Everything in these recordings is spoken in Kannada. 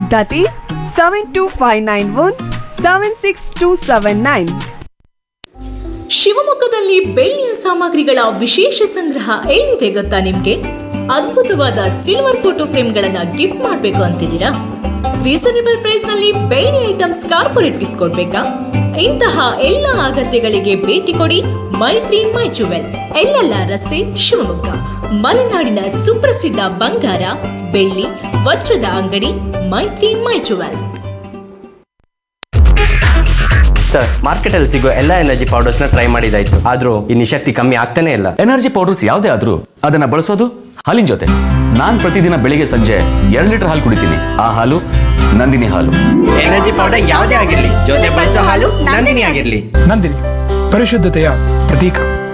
that is seven two five nine one seven six two seven nine ಶಿವಮೊಗ್ಗದಲ್ಲಿ ಬೆಳ್ಳಿಯ ಸಾಮಗ್ರಿಗಳ ವಿಶೇಷ ಸಂಗ್ರಹ ಎಲ್ಲಿದೆ ಗೊತ್ತಾ ನಿಮ್ಗೆ ಅದ್ಭುತವಾದ ಸಿಲ್ವರ್ ಫೋಟೋ ಫ್ರೇಮ್ಗಳನ್ನ ಗಿಫ್ಟ್ ಮಾಡಬೇಕು ಅಂತಿದ್ದೀರಾ ರೀಸನೇಬಲ್ ಪ್ರೈಸ್ ನಲ್ಲಿ ಬೆಳ್ಳಿ ಐಟಮ್ಸ್ ಕಾರ್ಪೊರೇಟ್ ಗಿಫ್ಟ್ ಕೊಡ್ಬೇಕಾ ಇಂತಹ ಎಲ್ಲ ಅಗತ್ಯಗಳಿಗೆ ಭೇಟಿ ಕೊಡಿ ಮೈತ್ರಿ ಮೈ ಜುವೆಲ್ ಎಲ್ಲೆಲ್ಲ ರಸ್ತೆ ಶಿವಮೊಗ್ಗ ಮಲೆನಾಡಿನ ಸುಪ್ರಸಿದ್ಧ ಬಂಗಾರ ಬೆಳ್ಳಿ ವಜ್ರದ ಅಂಗಡಿ ಮೈತ್ರಿ ಮೈ ಜುವೆಲ್ ಸರ್ ಮಾರ್ಕೆಟಲ್ಲಿ ಸಿಗೋ ಎಲ್ಲ ಎನರ್ಜಿ ಪೌಡರ್ಸ್ನ ಟ್ರೈ ಮಾಡಿದಾಯ್ತು ಆದರೂ ಈ ನಿಶಕ್ತಿ ಕಮ್ಮಿ ಆಗ್ತಾನೆ ಇಲ್ಲ ಎನರ್ಜಿ ಪೌಡರ್ಸ್ ಯಾವುದೇ ಆದ್ರೂ ಅದನ್ನ ಬಳಸೋದು ಹಾಲಿನ ಜೊತೆ ನಾನ್ ಪ್ರತಿದಿನ ಬೆಳಿಗ್ಗೆ ಸಂಜೆ ಎರಡು ಲೀಟರ್ ಹಾಲು ಕುಡಿತೀನಿ ಆ ಹಾಲು ನಂದಿನಿ ಹಾಲು ಎನರ್ಜಿ ಪೌಡರ್ ಯಾವುದೇ ಆಗಿರಲಿ ಜೊತೆ ಬಳಸೋ ಹಾಲು ನಂದಿನಿ ಆಗಿರಲಿ ನಂದಿನಿ ಪರಿಶುದ್ಧತೆಯ ಪ್ರತೀಕ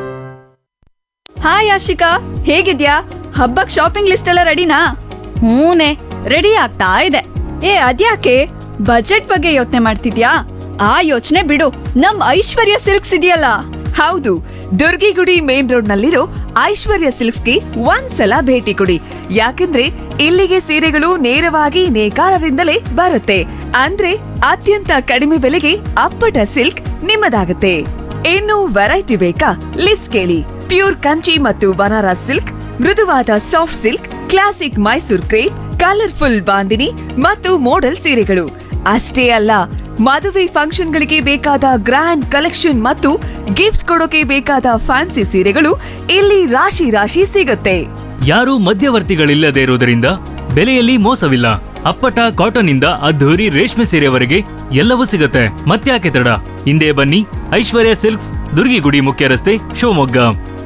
ಹಾಯ್ ಆಶಿಕಾ ಹೇಗಿದ್ಯಾ ಹಬ್ಬಕ್ ಶಾಪಿಂಗ್ ಲಿಸ್ಟ್ ಎಲ್ಲ ರೆಡಿನಾ ಹೂನೆ ರೆಡಿ ಆಗ್ತಾ ಇದೆ ಏ ಅದ್ಯಾಕೆ ಬಜೆಟ್ ಬಗ್ಗೆ ಯೋಚನೆ ಮಾಡ್ತಿದ್ಯಾ ಆ ಯೋಚನೆ ಬಿಡು ನಮ್ ಐಶ್ವರ್ಯ ಸಿಲ್ಕ್ಸ್ ಇದೆಯಲ್ಲ ಹೌದು ದುರ್ಗಿಗುಡಿ ಮೇನ್ ರೋಡ್ ನಲ್ಲಿರೋ ಐಶ್ವರ್ಯ ಸಿಲ್ಕ್ಸ್ಗೆ ಒಂದ್ಸಲ ಭೇಟಿ ಕೊಡಿ ಯಾಕಂದ್ರೆ ಇಲ್ಲಿಗೆ ಸೀರೆಗಳು ನೇರವಾಗಿ ನೇಕಾರರಿಂದಲೇ ಬರುತ್ತೆ ಅಂದ್ರೆ ಅತ್ಯಂತ ಕಡಿಮೆ ಬೆಲೆಗೆ ಅಪ್ಪಟ ಸಿಲ್ಕ್ ನಿಮ್ಮದಾಗುತ್ತೆ ಇನ್ನು ವೆರೈಟಿ ಬೇಕಾ ಲಿಸ್ಟ್ ಕೇಳಿ ಪ್ಯೂರ್ ಕಂಚಿ ಮತ್ತು ಬನಾರಸ್ ಸಿಲ್ಕ್ ಮೃದುವಾದ soft silk classic Mysore crepe colourful Bandhani ಮತ್ತು ಮೋಡಲ್ ಸೀರೆಗಳು ಅಷ್ಟೇ ಅಲ್ಲ ಮದುವೆ ಫಂಕ್ಷನ್ಗಳಿಗೆ ಬೇಕಾದ ಗ್ರ್ಯಾಂಡ್ ಕಲೆಕ್ಷನ್ ಮತ್ತು ಗಿಫ್ಟ್ ಕೊಡೋಕೆ ಬೇಕಾದ ಫ್ಯಾನ್ಸಿ ಸೀರೆಗಳು ಇಲ್ಲಿ ರಾಶಿ ರಾಶಿ ಸಿಗುತ್ತೆ ಯಾರೂ ಮಧ್ಯವರ್ತಿಗಳಿಲ್ಲದೆ ಇರುವುದರಿಂದ ಬೆಲೆಯಲ್ಲಿ ಮೋಸವಿಲ್ಲ ಅಪ್ಪಟ ಕಾಟನ್ ಇಂದ ಅದ್ಧೂರಿ ರೇಷ್ಮೆ ಸೀರೆವರೆಗೆ ಎಲ್ಲವೂ ಸಿಗುತ್ತೆ ಮತ್ತ್ಯಾಕೆ ತಡ ಹಿಂದೆ ಬನ್ನಿ ಐಶ್ವರ್ಯ ಸಿಲ್ಕ್ಸ್ ದುರ್ಗಿಗುಡಿ ಮುಖ್ಯ ರಸ್ತೆ ಶಿವಮೊಗ್ಗ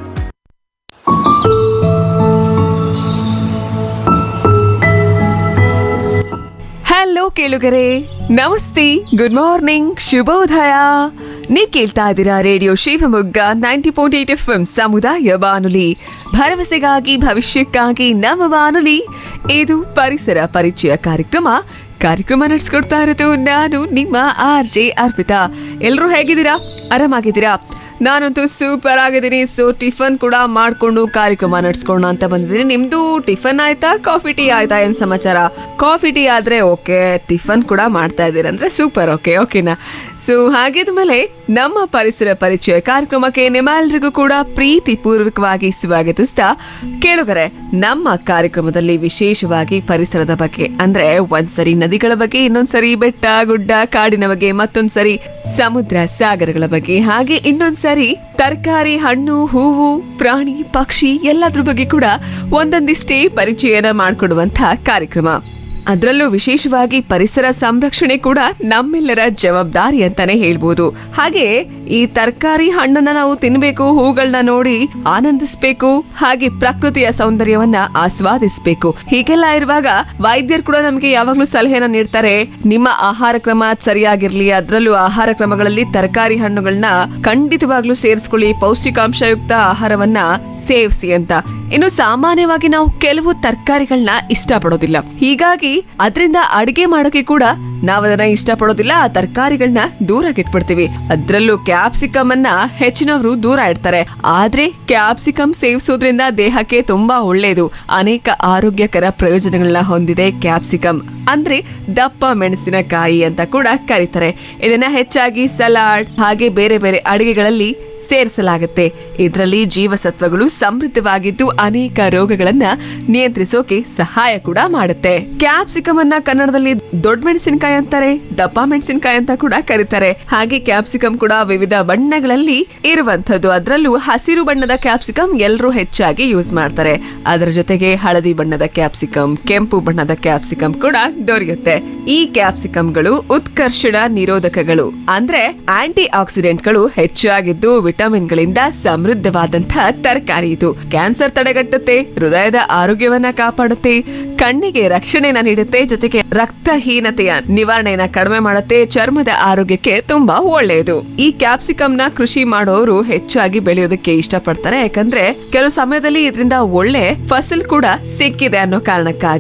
ಹಲೋ ಕೇಳುಗರೆ ನಮಸ್ತೆ ಗುಡ್ ಮಾರ್ನಿಂಗ್ ಶುಭೋದಯ ನೀವ್ ಕೇಳ್ತಾ ಇದ್ದೀರಾ radio Shivamogga ninety point eight F M ಸಮುದಾಯ ಬಾನುಲಿ ಭರವಸೆಗಾಗಿ ಭವಿಷ್ಯಕ್ಕಾಗಿ ನಮ್ಮ ಬಾನುಲಿ ಇದು ಪರಿಸರ ಪರಿಚಯ ಕಾರ್ಯಕ್ರಮ ಕಾರ್ಯಕ್ರಮ ನಡೆಸ್ಕೊಡ್ತಾ ಇರೋದು ನಾನು ನಿಮ್ಮ ಆರ್ ಜೆ ಅರ್ಪಿತಾ ಎಲ್ರೂ ಹೇಗಿದ್ದೀರಾ ಆರಾಮಾಗಿದ್ದೀರಾ ನಾನಂತೂ ಸೂಪರ್ ಆಗಿದ್ದೀನಿ ಸೊ ಟಿಫನ್ ಕೂಡ ಮಾಡ್ಕೊಂಡು ಕಾರ್ಯಕ್ರಮ ನಡ್ಸ್ಕೊಂಡು ಅಂತ ಬಂದಿದ್ದೀನಿ ನಿಮ್ದು ಟಿಫನ್ ಆಯ್ತಾ ಕಾಫಿ ಟೀ ಆಯ್ತಾ ಏನ್ ಸಮಾಚಾರ ಕಾಫಿ ಟೀ ಆದ್ರೆ ಓಕೆ ಟಿಫನ್ ಕೂಡ ಮಾಡ್ತಾ ಇದ್ದೀರಂದ್ರೆ ಸೂಪರ್ ಓಕೆ ಓಕೆನಾ ಸೊ ಹಾಗಿದ್ಮೇಲೆ ನಮ್ಮ ಪರಿಸರ ಪರಿಚಯ ಕಾರ್ಯಕ್ರಮಕ್ಕೆ ನಿಮ್ಮೆಲ್ರಿಗೂ ಕೂಡ ಪ್ರೀತಿ ಪೂರ್ವಕವಾಗಿ ಸ್ವಾಗತಿಸ್ತಾ ಕೇಳುಗರೆ ನಮ್ಮ ಕಾರ್ಯಕ್ರಮದಲ್ಲಿ ವಿಶೇಷವಾಗಿ ಪರಿಸರದ ಬಗ್ಗೆ ಅಂದ್ರೆ ಒಂದ್ಸರಿ ನದಿಗಳ ಬಗ್ಗೆ ಇನ್ನೊಂದ್ಸರಿ ಬೆಟ್ಟ ಗುಡ್ಡ ಕಾಡಿನ ಬಗ್ಗೆ ಮತ್ತೊಂದ್ಸರಿ ಸಮುದ್ರ ಸಾಗರಗಳ ಬಗ್ಗೆ ಹಾಗೆ ಇನ್ನೊಂದ್ಸರಿ ತರಕಾರಿ ಹಣ್ಣು ಹೂವು ಪ್ರಾಣಿ ಪಕ್ಷಿ ಎಲ್ಲದ್ರ ಬಗ್ಗೆ ಕೂಡ ಒಂದೊಂದಿಷ್ಟೇ ಪರಿಚಯನ ಮಾಡಿಕೊಡುವಂತ ಕಾರ್ಯಕ್ರಮ ಅದರಲ್ಲೂ ವಿಶೇಷವಾಗಿ ಪರಿಸರ ಸಂರಕ್ಷಣೆ ಕೂಡ ನಮ್ಮೆಲ್ಲರ ಜವಾಬ್ದಾರಿ ಅಂತಾನೆ ಹೇಳ್ಬೋದು ಹಾಗೆ ಈ ತರಕಾರಿ ಹಣ್ಣನ್ನ ನಾವು ತಿನ್ಬೇಕು ಹೂಗಳನ್ನ ನೋಡಿ ಆನಂದಿಸ್ಬೇಕು ಹಾಗೆ ಪ್ರಕೃತಿಯ ಸೌಂದರ್ಯವನ್ನ ಆಸ್ವಾದಿಸ್ಬೇಕು ಹೀಗೆಲ್ಲ ಇರುವಾಗ ವೈದ್ಯರು ಕೂಡ ನಮ್ಗೆ ಯಾವಾಗ್ಲೂ ಸಲಹೆನ ನೀಡ್ತಾರೆ ನಿಮ್ಮ ಆಹಾರ ಕ್ರಮ ಸರಿಯಾಗಿರ್ಲಿ ಅದರಲ್ಲೂ ಆಹಾರ ಕ್ರಮಗಳಲ್ಲಿ ತರಕಾರಿ ಹಣ್ಣುಗಳನ್ನ ಖಂಡಿತವಾಗ್ಲೂ ಸೇರಿಸ್ಕೊಳ್ಳಿ ಪೌಷ್ಟಿಕಾಂಶಯುಕ್ತ ಆಹಾರವನ್ನ ಸೇವಿಸಿ ಅಂತ ಇನ್ನು ಸಾಮಾನ್ಯವಾಗಿ ನಾವು ಕೆಲವು ತರಕಾರಿಗಳನ್ನ ಇಷ್ಟಪಡೋದಿಲ್ಲ ಹೀಗಾಗಿ ಅದರಿಂದ ಅಡಿಗೆ ಮಾಡೋಕೆ ಕೂಡ ನಾವ್ ಅದನ್ನ ಇಷ್ಟಪಡೋದಿಲ್ಲ ಆ ತರಕಾರಿಗಳನ್ನ ದೂರ ಇಟ್ಬಿಡ್ತೀವಿ ಅದ್ರಲ್ಲೂ ಕ್ಯಾಪ್ಸಿಕಮ್ ಅನ್ನ ಹೆಚ್ಚಿನವರು ದೂರ ಇಡ್ತಾರೆ ಆದ್ರೆ ಕ್ಯಾಪ್ಸಿಕಮ್ ಸೇವಿಸೋದ್ರಿಂದ ದೇಹಕ್ಕೆ ತುಂಬಾ ಒಳ್ಳೆಯದು ಅನೇಕ ಆರೋಗ್ಯಕರ ಪ್ರಯೋಜನಗಳನ್ನ ಹೊಂದಿದೆ ಕ್ಯಾಪ್ಸಿಕಮ್ ಅಂದ್ರೆ ದಪ್ಪ ಮೆಣಸಿನಕಾಯಿ ಅಂತ ಕೂಡ ಕರೀತಾರೆ ಇದನ್ನ ಹೆಚ್ಚಾಗಿ ಸಲಾಡ್ ಹಾಗೆ ಬೇರೆ ಬೇರೆ ಅಡಿಗೆಗಳಲ್ಲಿ ಸೇರಿಸಲಾಗುತ್ತೆ ಇದರಲ್ಲಿ ಜೀವಸತ್ವಗಳು ಸಮೃದ್ಧವಾಗಿದ್ದು ಅನೇಕ ರೋಗಗಳನ್ನ ನಿಯಂತ್ರಿಸೋಕೆ ಸಹಾಯ ಕೂಡ ಮಾಡುತ್ತೆ ಕ್ಯಾಪ್ಸಿಕಮ್ ಅನ್ನ ಕನ್ನಡದಲ್ಲಿ ದೊಡ್ಡ ಮೆಣಸಿನಕಾಯಿ ಅಂತಾರೆ ದಪ್ಪ ಮೆಣಸಿನಕಾಯಿ ಅಂತ ಕೂಡ ಕರೀತಾರೆ ಹಾಗೆ ಕ್ಯಾಪ್ಸಿಕಮ್ ಕೂಡ ವಿವಿಧ ಬಣ್ಣಗಳಲ್ಲಿ ಇರುವಂತದ್ದು ಅದರಲ್ಲೂ ಹಸಿರು ಬಣ್ಣದ ಕ್ಯಾಪ್ಸಿಕಮ್ ಎಲ್ಲರೂ ಹೆಚ್ಚಾಗಿ ಯೂಸ್ ಮಾಡ್ತಾರೆ ಅದರ ಜೊತೆಗೆ ಹಳದಿ ಬಣ್ಣದ ಕ್ಯಾಪ್ಸಿಕಮ್ ಕೆಂಪು ಬಣ್ಣದ ಕ್ಯಾಪ್ಸಿಕಮ್ ಕೂಡ ದೊರೆಯುತ್ತೆ ಈ ಕ್ಯಾಪ್ಸಿಕಮ್ಗಳು ಉತ್ಕರ್ಷಣ ನಿರೋಧಕಗಳು ಅಂದ್ರೆ ಆಂಟಿ ಆಕ್ಸಿಡೆಂಟ್ಗಳು ಹೆಚ್ಚಾಗಿದ್ದು ವಿಟಮಿನ್ಗಳಿಂದ ಸಮೃದ್ಧವಾದಂತಹ ತರಕಾರಿ ಇದು ಕ್ಯಾನ್ಸರ್ ತಡೆಗಟ್ಟುತ್ತೆ ಹೃದಯದ ಆರೋಗ್ಯವನ್ನ ಕಾಪಾಡುತ್ತೆ ಕಣ್ಣಿಗೆ ರಕ್ಷಣೆನ ನೀಡುತ್ತೆ ಜೊತೆಗೆ ರಕ್ತಹೀನತೆಯ ನಿವಾರಣೆಯನ್ನ ಕಡಿಮೆ ಮಾಡುತ್ತೆ ಚರ್ಮದ ಆರೋಗ್ಯಕ್ಕೆ ತುಂಬಾ ಒಳ್ಳೆಯದು ಈ ಕ್ಯಾಪ್ಸಿಕಮ್ ನ ಕೃಷಿ ಮಾಡೋರು ಹೆಚ್ಚಾಗಿ ಬೆಳೆಯೋದಕ್ಕೆ ಇಷ್ಟಪಡ್ತಾರೆ ಯಾಕಂದ್ರೆ ಕೆಲವು ಸಮಯದಲ್ಲಿ ಇದರಿಂದ ಒಳ್ಳೆ ಫಸಲ್ ಕೂಡ ಸಿಕ್ಕಿದೆ ಅನ್ನೋ ಕಾರಣಕ್ಕಾಗಿ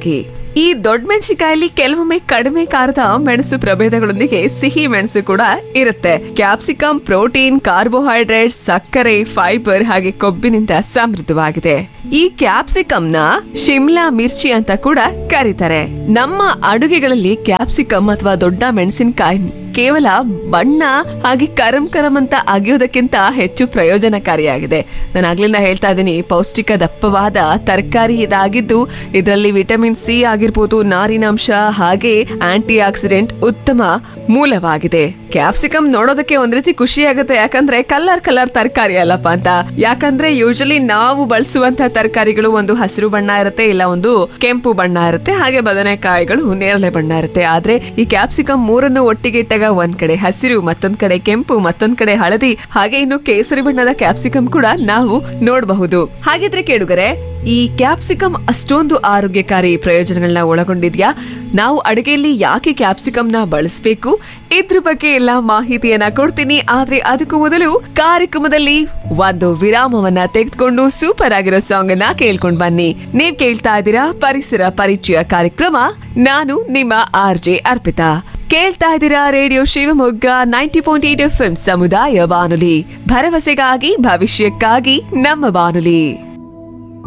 ಈ ದೊಡ್ಡ ಮೆಣಸಿನಕಾಯಲ್ಲಿ ಕೆಲವೊಮ್ಮೆ ಕಡಿಮೆ ಕಾರದ ಮೆಣಸು ಪ್ರಭೇದಗಳೊಂದಿಗೆ ಸಿಹಿ ಮೆಣಸು ಕೂಡ ಇರುತ್ತೆ ಕ್ಯಾಪ್ಸಿಕಮ್ ಪ್ರೋಟೀನ್ ಕಾರ್ಬೋಹೈಡ್ರೇಟ್ ಸಕ್ಕರೆ ಫೈಬರ್ ಹಾಗೆ ಕೊಬ್ಬಿನಿಂದ ಸಮೃದ್ಧವಾಗಿದೆ ಈ ಕ್ಯಾಪ್ಸಿಕಮ್ ನ ಶಿಮ್ಲಾ ಮಿರ್ಚಿ ಅಂತ ಕೂಡ ಕರೀತಾರೆ ನಮ್ಮ ಅಡುಗೆಗಳಲ್ಲಿ ಕ್ಯಾಪ್ಸಿಕಮ್ ಅಥವಾ ದೊಡ್ಡ ಮೆಣಸಿನಕಾಯಿ ಕೇವಲ ಬಣ್ಣ ಹಾಗೆ ಕರಂ ಕರಂ ಅಂತ ಅಗಿಯೋದಕ್ಕಿಂತ ಹೆಚ್ಚು ಪ್ರಯೋಜನಕಾರಿಯಾಗಿದೆ ನಾನು ಆಗ್ಲಿಂದ ಹೇಳ್ತಾ ಇದ್ದೀನಿ ಪೌಷ್ಟಿಕ ದಪ್ಪವಾದ ತರಕಾರಿ ಇದಾಗಿದ್ದು ಇದರಲ್ಲಿ ವಿಟಮಿನ್ ಸಿ ಆಗಿರ್ಬೋದು ನಾರಿನಾಂಶ ಹಾಗೆ ಆಂಟಿ ಆಕ್ಸಿಡೆಂಟ್ ಉತ್ತಮ ಮೂಲವಾಗಿದೆ ಕ್ಯಾಪ್ಸಿಕಮ್ ನೋಡೋದಕ್ಕೆ ಒಂದ್ ರೀತಿ ಖುಷಿ ಆಗುತ್ತೆ ಯಾಕಂದ್ರೆ ಕಲರ್ ಕಲರ್ ತರಕಾರಿ ಅಲ್ಲಪ್ಪ ಅಂತ ಯಾಕಂದ್ರೆ ಯೂಶಲಿ ನಾವು ಬಳಸುವಂತ ತರಕಾರಿಗಳು ಒಂದು ಹಸಿರು ಬಣ್ಣ ಇರುತ್ತೆ ಇಲ್ಲ ಒಂದು ಕೆಂಪು ಬಣ್ಣ ಇರುತ್ತೆ ಹಾಗೆ ಬದನೆಕಾಯಿಗಳು ನೇರಳೆ ಬಣ್ಣ ಇರುತ್ತೆ ಆದ್ರೆ ಈ ಕ್ಯಾಪ್ಸಿಕಮ್ ಮೂರನ್ನು ಒಟ್ಟಿಗೆ ಇಟ್ಟಾಗ ಒಂದ್ ಕಡೆ ಹಸಿರು ಮತ್ತೊಂದ್ ಕಡೆ ಕೆಂಪು ಮತ್ತೊಂದ್ ಕಡೆ ಹಳದಿ ಹಾಗೆ ಇನ್ನು ಕೇಸರಿ ಬಣ್ಣದ ಕ್ಯಾಪ್ಸಿಕಮ್ ಕೂಡ ನಾವು ನೋಡಬಹುದು ಹಾಗಿದ್ರೆ ಕೇಳುಗರೆ ಈ ಕ್ಯಾಪ್ಸಿಕಮ್ ಅಷ್ಟೊಂದು ಆರೋಗ್ಯಕಾರಿ ಪ್ರಯೋಜನಗಳನ್ನ ಒಳಗೊಂಡಿದ್ಯಾ ನಾವು ಅಡುಗೆಯಲ್ಲಿ ಯಾಕೆ ಕ್ಯಾಪ್ಸಿಕಮ್ ನ ಬಳಸಬೇಕು ಇದ್ರ ಬಗ್ಗೆ ಎಲ್ಲ ಮಾಹಿತಿಯನ್ನ ಕೊಡ್ತೀನಿ ಆದ್ರೆ ಅದಕ್ಕೂ ಮೊದಲು ಕಾರ್ಯಕ್ರಮದಲ್ಲಿ ಒಂದು ವಿರಾಮವನ್ನ ತೆಗೆದುಕೊಂಡು ಸೂಪರ್ ಆಗಿರೋ ಸಾಂಗ್ ಅನ್ನ ಕೇಳ್ಕೊಂಡ್ ಬನ್ನಿ ನೀವ್ ಕೇಳ್ತಾ ಇದ್ದೀರಾ ಪರಿಸರ ಪರಿಚಯ ಕಾರ್ಯಕ್ರಮ ನಾನು ನಿಮ್ಮ ಆರ್ ಜೆ ಅರ್ಪಿತಾ ಕೇಳ್ತಾ ಇದ್ದೀರಾ radio Shivamogga ninety point eight F ಸಮುದಾಯ ಬಾನುಲಿ ಭರವಸೆಗಾಗಿ ಭವಿಷ್ಯಕ್ಕಾಗಿ ನಮ್ಮ ಬಾನುಲಿ